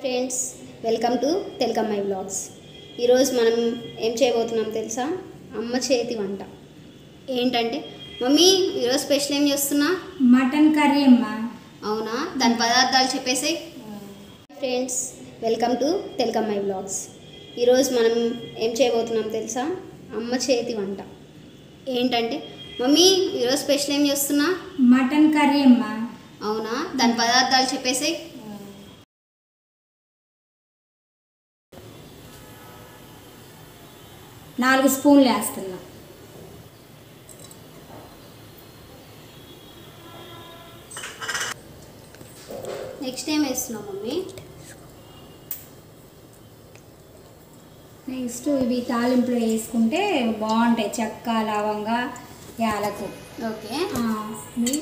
Friends welcome to Telugammayi vlogs ఈరోజు మనం ఏం చేయబోతున్నాం తెలుసా అమ్మ చేతి వంట ఏంటంటే మమ్మీ ఈరోజు స్పెషల్ ఏం చేస్తున్నా మటన్ కర్రీ అమ్మా అవునా దాని పదార్థాలు చెప్పేసి friends welcome to Telugammayi vlogs ఈరోజు మనం ఏం చేయబోతున్నాం తెలుసా అమ్మ చేతి వంట ఏంటంటే మమ్మీ ఈరోజు స్పెషల్ ఏం చేస్తున్నా మటన్ కర్రీ అమ్మా అవునా దాని పదార్థాలు చెప్పేసి నాలుగు స్పూన్లు వేస్తున్నా నెక్స్ట్ ఏం వేస్తున్నావు మమ్మీ నెక్స్ట్ ఇవి తాలింపులు వేసుకుంటే బాగుంటాయి చెక్క లవంగా యాలకు ఓకే ఆ, ఇవి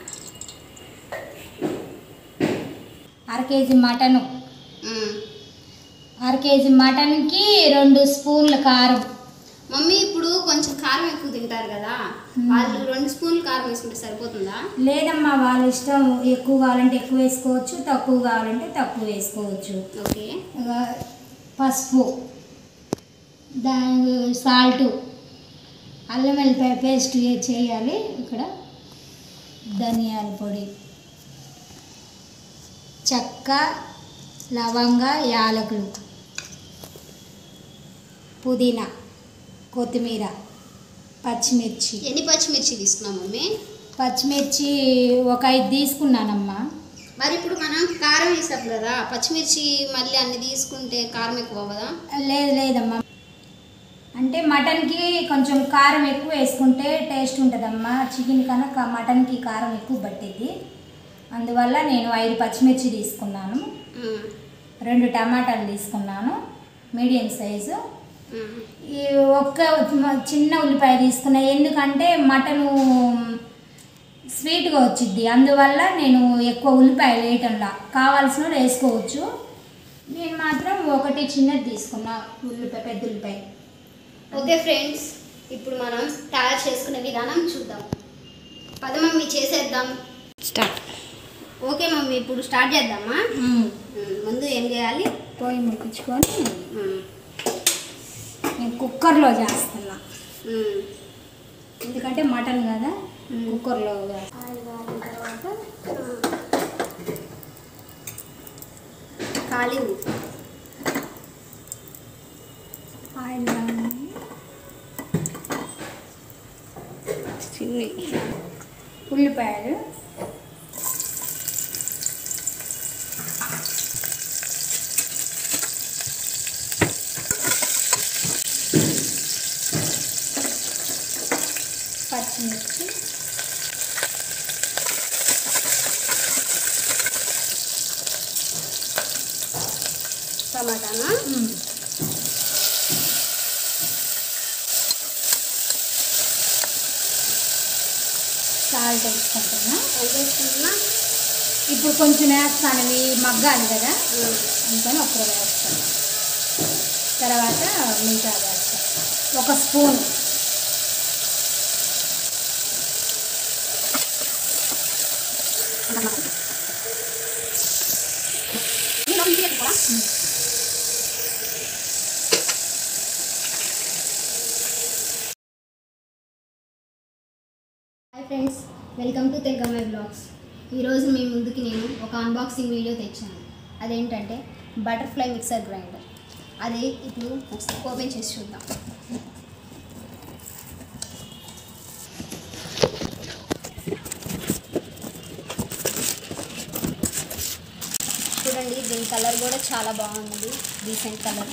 అర కేజీ మటను మ్మ్. అర కేజీ మటన్కి రెండు స్పూన్ల కారం మమ్మీ ఇప్పుడు కొంచెం కారం ఎక్కువ తింటారు కదా వాళ్ళు రెండు స్పూన్లు కారం వేసుకుంటే సరిపోతుందా లేదమ్మా వాళ్ళ ఇష్టం ఎక్కువ కావాలంటే ఎక్కువ వేసుకోవచ్చు తక్కువ కావాలంటే తక్కువ వేసుకోవచ్చు ఓకే ఇక పసుపు దాని సాల్టు అల్లం వెల్లిపాయ పేస్ట్ ఏ- చేయాలి ఇక్కడ ధనియాల పొడి చెక్క లవంగ యాలకులు పుదీనా కొత్తిమీర పచ్చిమిర్చి ఎన్ని పచ్చిమిర్చి తీసుకున్నాం మమ్మీ పచ్చిమిర్చి ఒక ఐదు తీసుకున్నానమ్మా మరి ఇప్పుడు మనం కారం వేసాం కదా పచ్చిమిర్చి మళ్ళీ అన్ని తీసుకుంటే కారం ఎక్కువ అవ్వదా లేదు లేదమ్మా అంటే మటన్కి కొంచెం కారం ఎక్కువ వేసుకుంటే టేస్ట్ ఉంటుందమ్మా చికెన్ కన్నా మటన్కి కారం ఎక్కువ పట్టింది అందువల్ల నేను ఐదు పచ్చిమిర్చి తీసుకున్నాను మ్మ్. రెండు టమాటాలు తీసుకున్నాను మీడియం సైజు మ్మ్. ఈ ఒక్క చిన్న ఉల్లిపాయ తీసుకున్నా ఎందుకంటే మటను స్వీట్గా వచ్చింది అందువల్ల నేను ఎక్కువ ఉల్లిపాయలు వేయటంలా కావాల్సిన వాళ్ళు వేసుకోవచ్చు నేను మాత్రం ఒకటి చిన్నది తీసుకున్నా ఉల్లిపాయ పెద్ద ఉల్లిపాయ ఓకే ఫ్రెండ్స్ ఇప్పుడు మనం తయారు చేసుకునే విధానం చూద్దాం పద మమ్మీ చేసేద్దాం స్టార్ట్ ఓకే మమ్మీ ఇప్పుడు స్టార్ట్ చేద్దామా మ్మ్. ముందు ఏం చేయాలి పొయ్యి ముట్టించుకొని మ్మ్. నేను కుక్కర్లో చేస్తున్నా మ్మ్. ఎందుకంటే మటన్ కదా మ్మ్. కుక్కర్లో ఆయిల్ కాగిన తర్వాత కాలింది ఆయిల్ కాగింది చిన్ని ఉల్లిపాయలు పచ్చిమిర్చి టమాటానా మ్మ్. సాల్ట్ వేసుకుంటున్నా ఏం చేసుకుంటున్నా ఇప్పుడు కొంచెం వేస్తాను ఇవి మగ్గాలి కదా మ్మ్. అందుకని ఒక్కరు వేస్తాను తర్వాత మిగతా వేస్తాను ఒక spoon hi friends welcome to Telugammayi vlogs ఈరోజు మీ ముందుకి నేను ఒక అన్బాక్సింగ్ వీడియో తెచ్చాను అదేంటంటే బటర్ఫ్లై మిక్సర్ గ్రైండర్ అది ఇప్పుడు ఒకసారి ఓపెన్ చేసి చూద్దాం చూడండి దీని కలర్ కూడా చాలా బాగుంది డీసెంట్ కలర్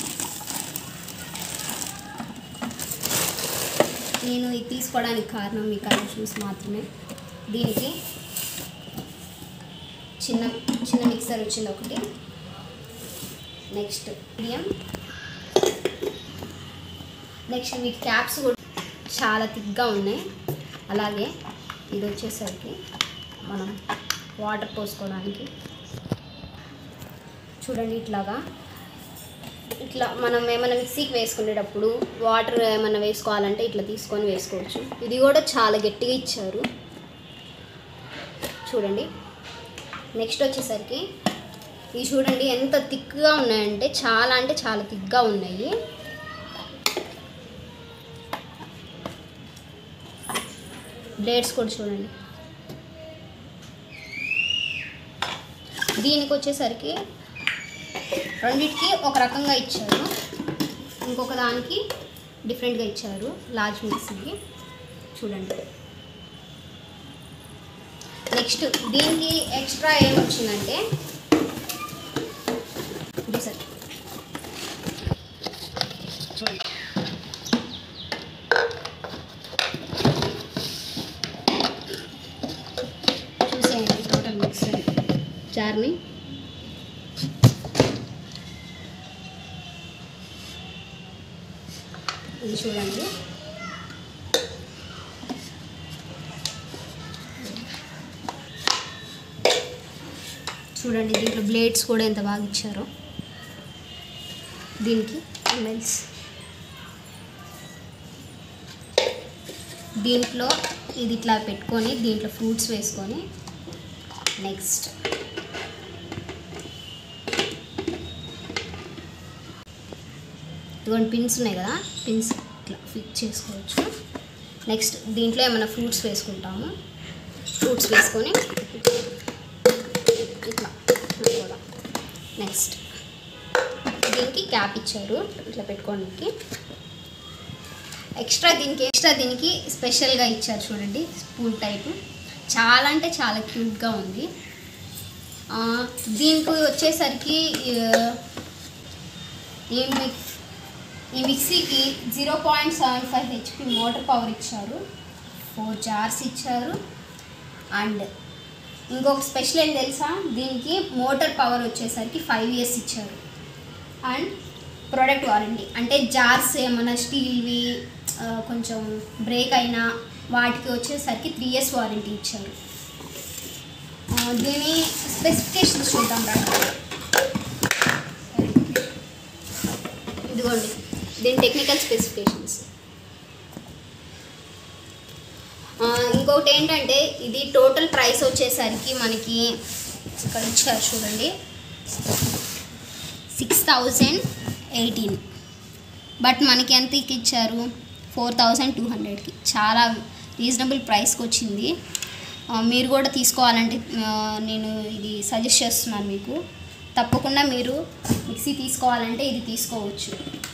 నేను ఇది తీసుకోవడానికి కారణం మీ కలర్ చూసి మాత్రమే దీనికి చిన్న చిన్న మిక్సర్ వచ్చింది ఒకటి నెక్స్ట్ మీడియం నెక్స్ట్ వీటి క్యాప్స్ కూడా చాలా థిక్గా ఉన్నాయి అలాగే ఇది వచ్చేసరికి మనం వాటర్ పోసుకోవడానికి చూడండి ఇట్లాగా ఇట్లా మనం ఏమైనా మిక్సీకి వేసుకునేటప్పుడు వాటర్ ఏమైనా వేసుకోవాలంటే ఇట్లా తీసుకొని వేసుకోవచ్చు ఇది కూడా చాలా గట్టిగా ఇచ్చారు చూడండి నెక్స్ట్ వచ్చేసరికి ఇవి చూడండి ఎంత థిక్గా ఉన్నాయంటే చాలా అంటే చాలా థిక్గా ఉన్నాయి బ్లేడ్స్ కూడా చూడండి దీనికి వచ్చేసరికి రెండింటికి ఒక రకంగా ఇచ్చారు ఇంకొక దానికి డిఫరెంట్గా ఇచ్చారు లార్జ్ మిక్సీకి చూడండి నెక్స్ట్ దీనికి ఎక్స్ట్రా ఏం వచ్చిందంటే ఇది సార్ చూడండి చూసేయండి టోటల్ మిక్సర్ జార్ని ఇది చూడండి చూడండి దీంట్లో బ్లేడ్స్ కూడా ఎంత బాగా ఇచ్చారో దీనికి ఎంఎల్స్ దీంట్లో ఇది ఇట్లా పెట్టుకొని దీంట్లో ఫ్రూట్స్ వేసుకొని నెక్స్ట్ ఇదిగోండి పిన్స్ ఉన్నాయి కదా పిన్స్ ఇట్లా ఫిట్ చేసుకోవచ్చు నెక్స్ట్ దీంట్లో ఏమైనా ఫ్రూట్స్ వేసుకుంటాము ఫ్రూట్స్ వేసుకొని ఇట్లా కూడా నెక్స్ట్ దీనికి క్యాప్ ఇచ్చారు ఇట్లా పెట్టుకోవడానికి ఎక్స్ట్రా దీనికి ఎక్స్ట్రా దీనికి స్పెషల్గా ఇచ్చారు చూడండి స్పూన్ టైప్ చాలా అంటే చాలా క్యూట్గా ఉంది ఆ, దీనికి వచ్చేసరికి ఆ, ఈ మిక్ ఈ మిక్సీకి zero point seven five HP motor power ఇచ్చారు ఫోర్ జార్స్ ఇచ్చారు అండ్ ఇంకొక స్పెషల్ ఏం తెలుసా దీనికి మోటార్ పవర్ వచ్చేసరికి ఫైవ్ ఇయర్స్ ఇచ్చారు అండ్ ప్రోడక్ట్ వారంటీ అంటే జార్స్ ఏమైనా స్టీల్వి ఆ, కొంచెం బ్రేక్ అయినా వాటికి వచ్చేసరికి త్రీ ఇయర్స్ వారంటీ ఇచ్చారు ఆ, దీని స్పెసిఫికేషన్స్ చూద్దాం రండి ఇదిగోండి దీని టెక్నికల్ స్పెసిఫికేషన్స్ ఇంకొకటి ఏంటంటే ఇది టోటల్ ప్రైస్ వచ్చేసరికి మనకి ఇక్కడ ఇచ్చారు చూడండి సిక్స్ థౌజండ్ ఎయిటీన్ బట్ మనకి ఎంత ఇచ్చారు ఫోర్ థౌజండ్ టూ హండ్రెడ్కి చాలా రీజనబుల్ ప్రైస్కి వచ్చింది ఆ, మీరు కూడా తీసుకోవాలంటే ఆ, నేను ఇది సజెస్ట్ చేస్తున్నాను మీకు తప్పకుండా మీరు మిక్సీ తీసుకోవాలంటే ఇది తీసుకోవచ్చు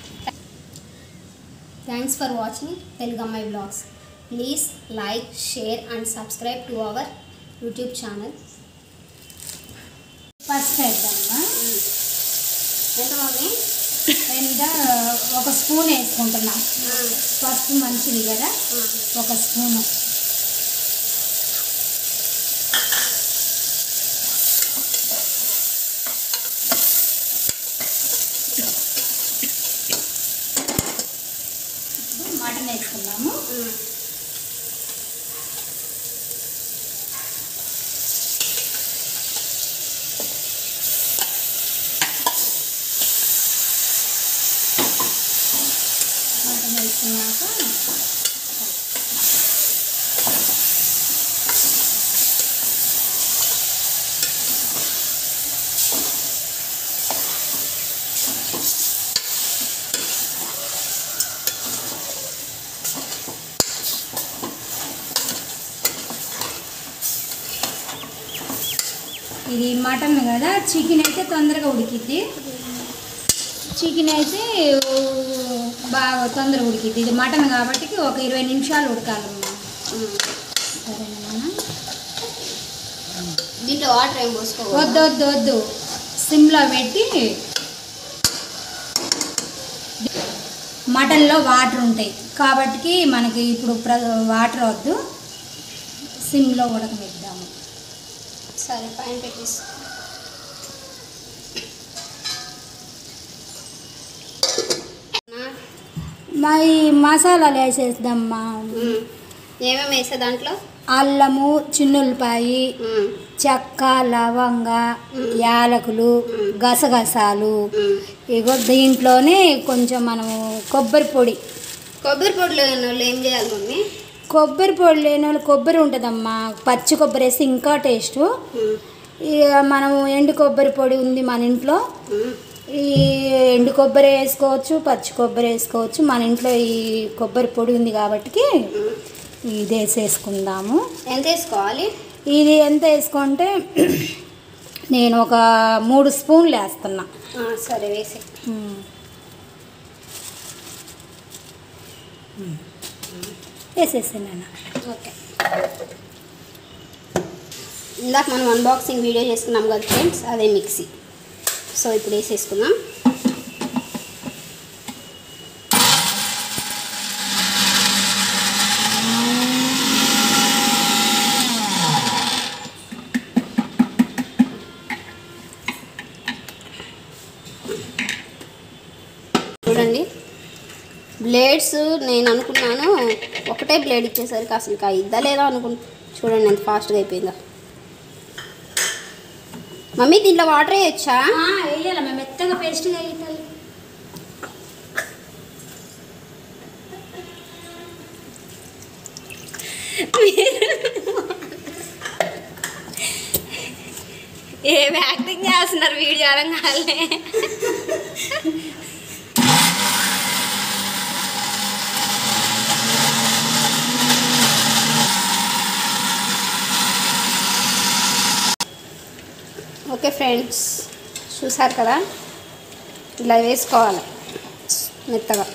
thanks for watching Telugu Ammayi vlogs please like share and subscribe to our YouTube channel first వేద్దామా ఎంత మమ్మీ నేను ఒక స్పూన్ వేసుకుంటున్నా పసుపు మంచిది కదా ఒక స్పూను ఇప్పుడు మటన్ వేసుకున్నాము మటన్ వేసుకున్నాక ఇది మటన్ కదా చికెన్ అయితే తొందరగా ఉడికిద్ది చికెన్ అయితే ఊ, బాగా తొందరగా ఉడికిద్ది ఇది మటన్ కాబట్టి ఒక ఇరవై నిమిషాలు ఉడకాలమ్మా సరేనా దీంట్లో వాటర్ ఏం వద్దు పోసుకోవద్దు వద్దు వద్దు సిమ్లో పెట్టి మటన్లో వాటర్ ఉంటాయి కాబట్టి మనకి ఇప్పుడు ప్ర వాటర్ వద్దు సిమ్లో ఉడకబెడదాము సరే పైన పెట్టేసి మరి మసాలాలు వేసేద్దామా ఏమేమి వేసా దాంట్లో అల్లము చిన్నులపాయి మ్మ్. చెక్క లవంగ యాలకులు గసగసాలు ఇగో దీంట్లోనే కొంచెం మనము కొబ్బరి పొడి కొబ్బరి పొడిలో ఉన్న వాళ్ళు ఏం చేయాలి మమ్మీ కొబ్బరి పొడి లేని వాళ్ళు కొబ్బరి ఉంటుందమ్మా పచ్చి కొబ్బరి వేస్తే ఇంకా టేస్ట్ మ్మ్. ఇక మనము ఎండు కొబ్బరి పొడి ఉంది మన ఇంట్లో మ్మ్. ఈ ఎండు కొబ్బరి వేసుకోవచ్చు పచ్చి కొబ్బరి వేసుకోవచ్చు మన ఇంట్లో ఈ కొబ్బరి పొడి ఉంది కాబట్టి ఇది వేసేసుకుందాము ఎంత వేసుకోవాలి ఇది ఎంత వేసుకుంటే నేను ఒక మూడు స్పూన్లు వేస్తున్నా ఆ, సరే వేసి వేసేసాను ఓకే ఇందాక మనం అన్బాక్సింగ్ వీడియో చేసుకున్నాం కదా ఫ్రెండ్స్ అదే మిక్సీ సో ఇప్పుడు వేసేసుకుందాం చూడండి బ్లేడ్స్ నేను అనుకున్నాను ఒకటే బ్లేడ్ ఇచ్చేసరికి అసలు ఇంకా ఇద్దా లేదా అనుకున్నా చూడండి ఎంత ఫాస్ట్గా అయిపోయిందో మమ్మీ దీంట్లో వాటర్ వేయచ్చా వేయాలి మేము మెత్తగా పేస్ట్ వేయాలి ఏం యాక్టింగ్ చేస్తున్నారు వీడియో అనగానే ఓకే ఫ్రెండ్స్ చూసారు కదా ఇలా వేసుకోవాలి మెత్తగా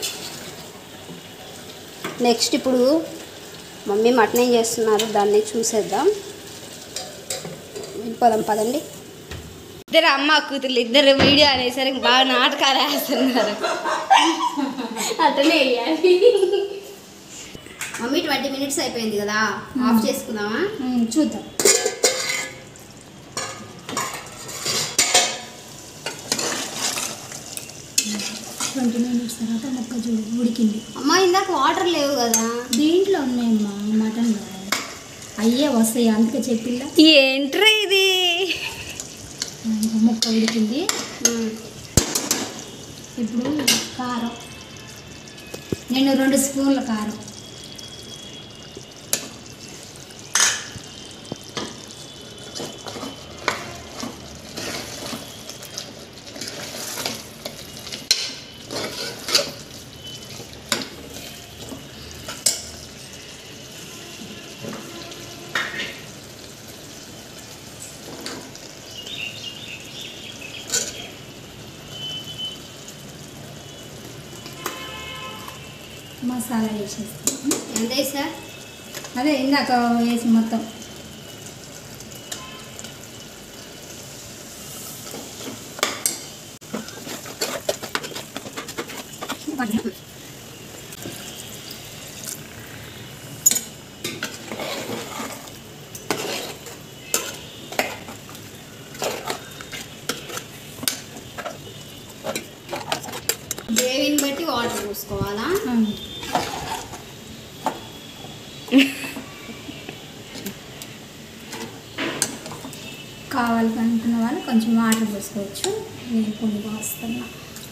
నెక్స్ట్ ఇప్పుడు మమ్మీ మటన్ ఏం చేస్తున్నారు దాన్ని చూసేద్దాం వెళ్ళిపోదాం పదండి ఇద్దరు అమ్మ కూతుర్లు ఇద్దరు వీడియో అనేసరికి బాగా నాటకాలు వేస్తున్నారు అట్లనే వేయాలి మమ్మీ ట్వంటీ మినిట్స్ అయిపోయింది కదా ఆఫ్ చేసుకుందామా చూద్దాం ట్వంటీ మినిట్స్ తర్వాత మొక్క చూడు ఉడికింది అమ్మ ఇందాక వాటర్ లేవు కదా దీంట్లో ఉన్నాయమ్మా మటన్లో అయ్యే వస్తాయి అందుకే చెప్పిల్లా ఏంట్రా ఇది ఇంకా ముక్క ఉడికింది ఇప్పుడు కారం నేను రెండు స్పూన్ల కారం మసాలా వేసేస్తాను ఎంత వేసా అదే ఇందాక వేసి మొత్తం గ్రేవీని బట్టి వాటర్ పోసుకోవాలా కావాలి అనుకున్న వాళ్ళు కొంచెం వాటర్ పోసుకోవచ్చు నేను కొన్ని పోస్తున్నా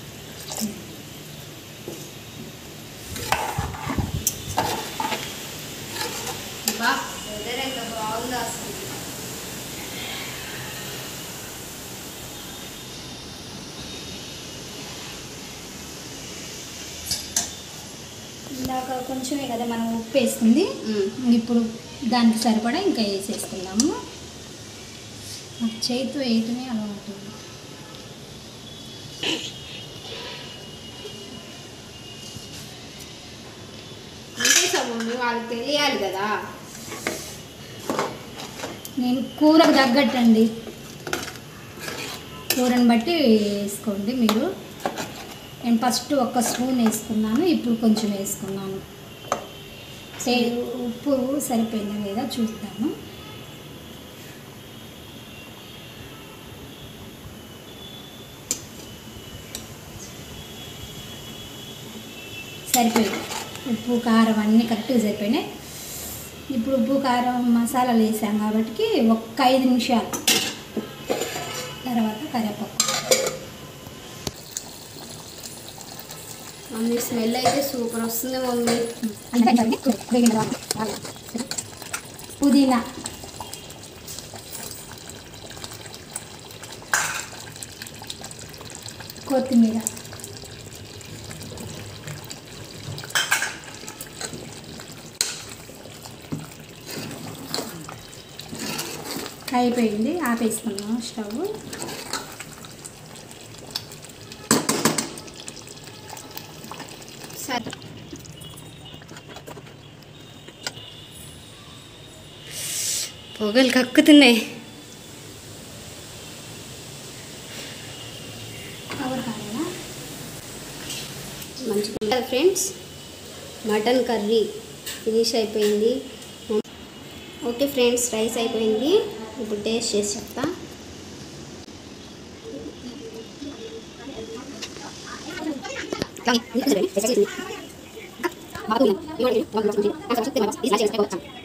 బా వెదర్ ఎంత బాగుందో అసలు ఇందాక కొంచెమే కదా మనం ఉప్పు వేసుకుంది మ్మ్. ఇప్పుడు దానికి సరిపడా ఇంకా వేసేసుకుందాము నాకు చేతితో వేయటమే అలవాటు అంతే మమ్మీ వాళ్ళకి తెలియాలి కదా నేను కూరకు తగ్గట్టండి కూరని బట్టి వేసుకోండి మీరు నేను ఫస్ట్ ఒక స్పూన్ వేసుకున్నాను ఇప్పుడు కొంచెం వేసుకున్నాను సే ఉప్పు సరిపోయిందా లేదా చూద్దాము సరిపోయింది ఉప్పు కారం అన్నీ కరెక్ట్గా సరిపోయినాయి ఇప్పుడు ఉప్పు కారం మసాలాలు వేసాం కాబట్టి ఒక్క ఐదు నిమిషాలు తర్వాత కరివేపాకు మమ్మీ స్మెల్ అయితే సూపర్ వస్తుంది మమ్మీ పుదీనా కొత్తిమీర అయిపోయింది ఆపేసుకున్నాం స్టవ్ సరే పొగలు కక్కుతున్నాయి కవర్ కాలేదా మంచిగా ఫ్రెండ్స్ మటన్ కర్రీ ఫినిష్ అయిపోయింది ఓకే ఫ్రెండ్స్ రైస్ అయిపోయింది ఇప్పుడు టేస్ట్ చేసి చెప్తా బాగుంది